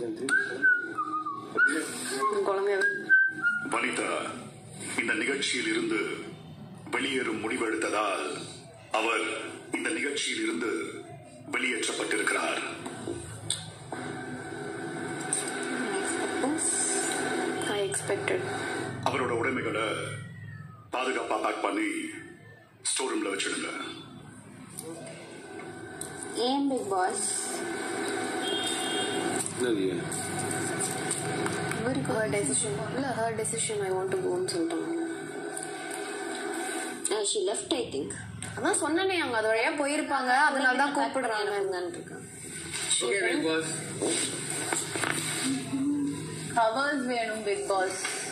குழந்தைய வனிதா இந்த நிகழ்ச்சியில் இருந்து வெளியேறும் முடிவெடுத்ததால் அவர் இந்த நிகழ்ச்சியில் இருந்து வெளியேற்றப்பட்டிருக்கிறார் ஐ எக்ஸ்பெக்டட் அவரோட உடைமைகளை பாதுகாப்பா பேக் பண்ணி ஸ்டோர் ரூம்ல வச்சிடுங்க ஏன் பிக் பாஸ் இவருக்கு ஹர் டெசிஷன் இல்லை her decision I want to கோன்னு சொல்லிட்டாங்க ஷி லெஃப்ட் ஐ திங்க் அதான் சொன்னனே அவங்க அது வழியா போயிருப்பாங்க அதனால தான் கூப்பிடுறாங்க இருக்கேன் ஓகே பிக் பாஸ் கவர்ஸ் வேணும் பிக் பாஸ்